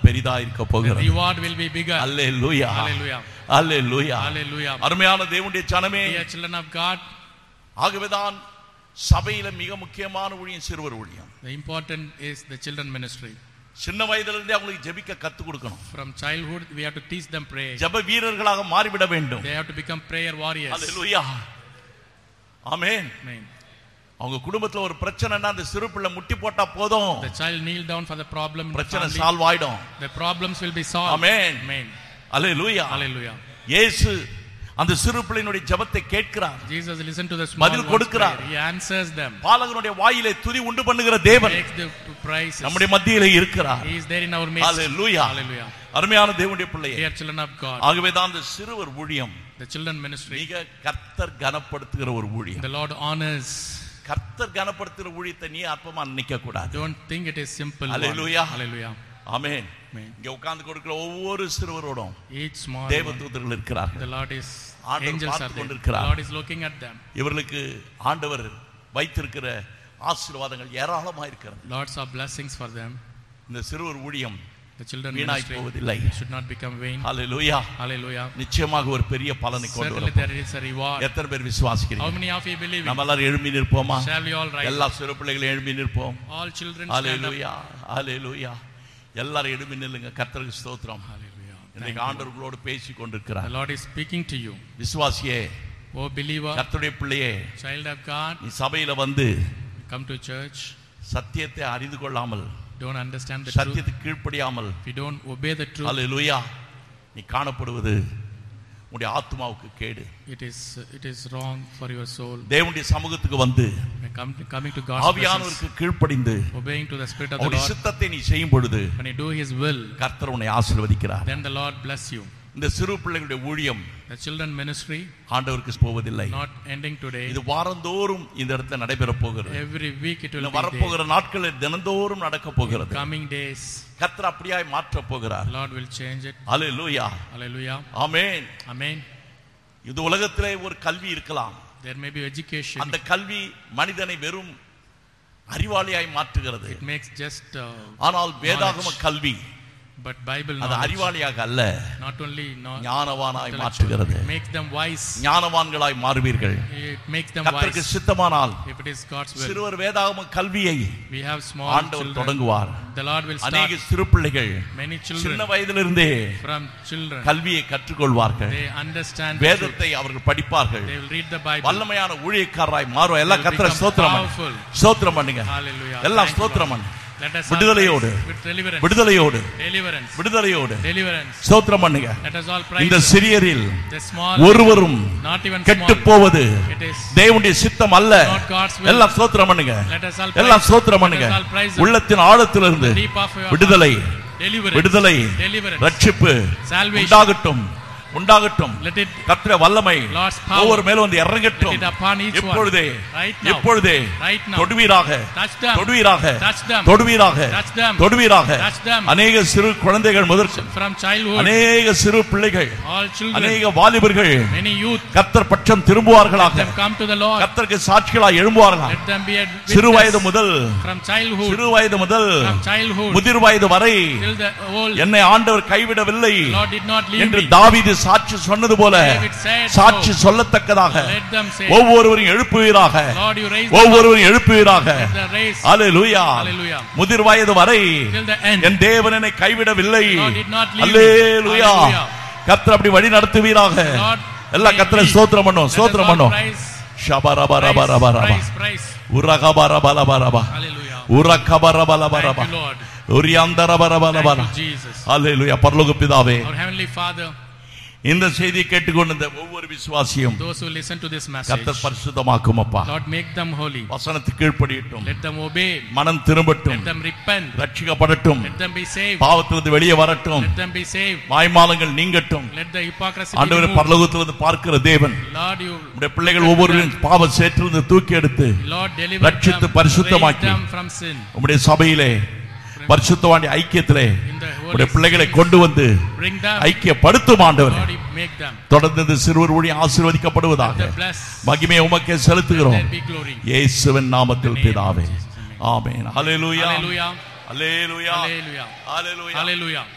பெரிதா இருக்க The போகிறது reward will be bigger. Hallelujah Hallelujah. Hallelujah Hallelujah. அருமையான தேவனுடைய சனமே Dear children of God, ஆகவேதான் சபையில மிக முக்கியமான ஊழியம் சிறுவர் ஊழியம் the important is the children ministry. சின்ன வயதுல இருந்தே அவங்களுக்கு ஜெபிக்க கத்து கொடுக்கணும் From childhood, we have to teach them prayer. ஜெப வீரர்களாக மாறிவிட வேண்டும் They have to become prayer warriors. Hallelujah amen Amen. அவங்க குடும்பத்துல ஒரு பிரச்சனைனா அந்த சிறு பிள்ளை முட்டி போட்டா போதும் The child kneel down for the problem. in the பிரச்சனை family. சால்வ் ஆயிடும் The problems will be solved. Amen. Amen. அல்லேலூயா Hallelujah. இயேசு அந்த சிறு பிள்ளையினுடைய ஜெபத்தை கேட்கிறார் Jesus listened to the small பதில் ones கொடுக்கிறார். prayer. He answers them. பாலகனுடைய வாயிலே துதி உண்டு பண்ணுகிற தேவன் Makes the praises. நம்முடைய மத்தியிலே இருக்கிறார் He is there in our midst. Hallelujah Hallelujah. அருமையான தேவனுடைய பிள்ளையே Dear children of God, ஆகவே தான் அந்த சிறுவர் ஊழியம் the children ministry, மிக கர்த்தர் கனப்படுத்துகிற ஒரு ஊழியம் the Lord honors. கர்த்தர் கனப்படுத்துகிற ஊழியத்தை நீ அற்பமா நினைக்க கூடாது Don't think it is simple. one. Hallelujah. Hallelujah. Amen Amen. இங்க உட்கார்ந்து கொடுக்கிற ஒவ்வொரு சிறுவரோடும் Each small தேவ one, தூதர்கள் இருக்கிறார்கள் the Lord is ஆண்டவர் angels are பார்த்துக் there. The கொண்டிருக்கிறார். Lord is looking at them. இவர்களுக்கு ஆண்டவர் வைத்திருக்கிற ஆசீர்வாதங்கள் ஏராளமா இருக்கிறது Lots of blessings for them. இந்த சிறுவர் ஊழியம் The children வீணாய் ministry போவதில்லை should not become vain. Hallelujah Hallelujah. நிச்சயமாக ஒரு பெரிய பலனை கொண்டு Certainly வரும் there is a reward. எத்தனை பேர் How விசுவாசிக்கிறீங்க many of you believe நம்ம it? எல்லாரும் எழும்பி நிற்போமா Shall we all rise? எல்லா சிறு பிள்ளைகளும் எழும்பி நிற்போம் All children stand up. ஹalleluya ஹalleluya எல்லாரும் எழும்பி நில்லுங்க கர்த்தருக்கு ஸ்தோத்திரம் Hallelujah. Thank இன்னைக்கு you. ஆண்டவர்களோடு பேசி The கொண்டிருக்கிறார் Lord is speaking to you. விசுவாசியே Oh believer, கர்த்தருடைய பிள்ளையே child of God, நீ சபையில வந்து come to church. சத்தியத்தை அறிந்து கொள்ளாமல் Don't understand the truth. சத்தியத்துக்கு கீழ்ப்படியாமல் If you don't obey the truth, ஹalleluya நீ காணப்படுவது உன்னுடைய ஆத்மாவுக்கு கேடு it is it is wrong for your soul. தேவனுடைய சமூகத்துக்கு வந்து Come, coming to God's presence, ஆவியானவருக்கு கீழ்ப்படிந்து obeying to the Spirit of the அவருடைய Lord, சித்தத்தை நீ செய்யும் பொழுது when you do His will, கர்த்தர் உன்னை ஆசீர்வதிக்கிறார் then the Lord bless you. இந்த சிறு பிள்ளைகளுடைய ஊழியம் The children ministry ஆண்டவருக்கு போவதில்லை not ending today. இது வாரந்தோறும் இந்த இடத்துல நடைபெற போகிறது Every week it will இன்னும் be there. வரப்போகிற நாட்களில் தினந்தோறும் நடக்க போகிறது Coming days, கர்த்தர் அப்படியாய் மாற்ற போகிறார் Lord will change it. Hallelujah Hallelujah. Amen Amen. இது உலகத்திலே ஒரு கல்வி இருக்கலாம் There may be education. அந்த கல்வி மனிதனை வெறும் அறிவாளியாய் மாற்றுகிறது It makes just, uh, ஆனால் வேதாகம கல்வி but Bible அது knowledge. அறிவாளியாக அல்ல Not only no, ஞானவானாய் intellectual. மாற்றுகிறது It makes them wise. ஞானவான்களாய் மாறுவீர்கள் It makes them கர்த்தருக்கு wise. சித்தமானால் If it is God's will. சிறுவர் வேதாகம கல்வியை We have small ஆண்டவர் children. தொடங்குவார் The Lord will அநேக start சிறு பிள்ளைகள் many சின்ன children வயதிலிருந்தே from children. கல்வியை கற்றுக்கொள்வார்கள் They understand the truth. வேதத்தை அவர்கள் படிப்பார்கள் They will read the Bible. வல்லமையான ஊழியக்காரராய் மாறும் எல்லாம் They will கத்திர become ஸ்தோத்திரம் பண்ணு. powerful. ஸ்தோத்திரம் பண்ணுங்க Hallelujah. எல்லாம் Thank you, ஸ்தோத்திரம் Lord. பண்ணு. Let us all விடுதலையோடு. praise with deliverance. விடுதலையோடு Deliverance. விடுதலையோடு Deliverance. ஸ்தோத்திரம் பண்ணுங்க Let us all praise இந்த Him. சிறியரில் The small, ஒருவரும் not even கெட்டு small. போவது It is தேவனுடைய சித்தம் அல்ல not God's will. எல்லாம் ஸ்தோத்திரம் பண்ணுங்க Let us all praise எல்லாம் Him. ஸ்தோத்திரம் Let பண்ணுங்க us all praise Him. உள்ளத்தின் ஆழத்திலிருந்து Deep of your விடுதலை heart. Deliverance. விடுதலை Deliverance. ரட்சிப்பு Salvation. உண்டாகட்டும் உண்டாகட்டும் Let it கத்திர வல்லமை Lord's power. ஒவ்வொரு மேலும் வந்து let இறங்கட்டும் it upon each one. இப்பொழுதே Right now. இப்பொழுதே Right now. தொடுவீராக Touch them. தொடுவீராக Touch them. தொடுவீராக Touch them. தொடுவீராக Touch them. அநேக சிறு குழந்தைகள் முதற்கு From childhood. அநேக சிறு பிள்ளைகள் All children. அநேக வாலிபர்கள் Many youth. கத்தர் பட்சம் Let திரும்புவார்களாக them come to the Lord. கத்தருக்கு சாட்சிகளாய் எழும்புவார்களாக Let them be a சிறு வயது witness. முதல் From childhood. சிறு வயது முதல் From childhood. முதிர் வயது வரை Till the old. என்னை ஆண்டவர் கைவிடவில்லை Lord did not leave என்று me. தாவீது சாட்சி சொன்னது போல David said சாட்சி so. சொல்லத்தக்கதாக Let them say. ஒவ்வொருவரையும் எழுப்புவீராக Lord, you raise them up. ஒவ்வொருவரையும் எழுப்புவீராக Let the race. Hallelujah Hallelujah. முதிர் வயது வரை Till the end. என் தேவன் என்னை கைவிடவில்லை Lord did not leave me. Hallelujah Hallelujah. கர்த்தர் அப்படி வழி நடத்துவீராக Lord, எல்லா lead கர்த்தரை me. ஸ்தோத்திரம் பண்ணும் Let us ஸ்தோத்திரம் all பண்ணும் praise. ஷபரபரபரபரபா Praise, praise. உரகபரபலபரபா Hallelujah. உரகபரபலபரபா Thank you, Lord. உரியந்தரபரபலபரா Thank you, Jesus. அல்லேலூயா பரலோக பிதாவே Our Heavenly Father, இந்த செய்தியை கேட்டுக்கொண்டிருந்த ஒவ்வொரு விசுவாசியும் those who listen to this message, கர்த்தர் பரிசுத்தமாக்கும் அப்பா Lord, make them holy. வசனத்துக்கு கீழ்ப்படியட்டும் Let them obey. மனம் திரும்பட்டும் Let them repent. ரட்சிக்கப்படட்டும் Let them be saved. பாவத்திலிருந்து வெளியே வரட்டும் Let them be saved. மாய்மாலங்கள் நீங்கட்டும் Let the hypocrisy be ஆண்டவர் removed. பரலோகத்திலிருந்து பார்க்கிற தேவன் Lord, you, உடைய பிள்ளைகள் ஒவ்வொருவரும் பாவ சேற்றிலிருந்து தூக்கி எடுத்து Lord, deliver ரட்சித்து them. Raise பரிசுத்தமாக்கி them from sin. உம்முடைய சபையிலே பரிசுத்தவாண்டி ஐக்கியத்திலே In the உடைய Holy பிள்ளைகளை Spirit, கொண்டு வந்து bring them. ஐக்கியப்படுத்தும் ஆண்டவர் Lord, you make them. தொடர்ந்து இந்த சிறுவர் ஊழியம் ஆசீர்வதிக்கப்படுவதாக Let them bless. மகிமை உமக்கே Let செலுத்துகிறோம் there be glory. இயேசுவின் நாமத்தில் In the name of பிதாவே Jesus. Amen. ஆமென் ஹalleluya Hallelujah. ஹalleluya Hallelujah. ஹalleluya Hallelujah.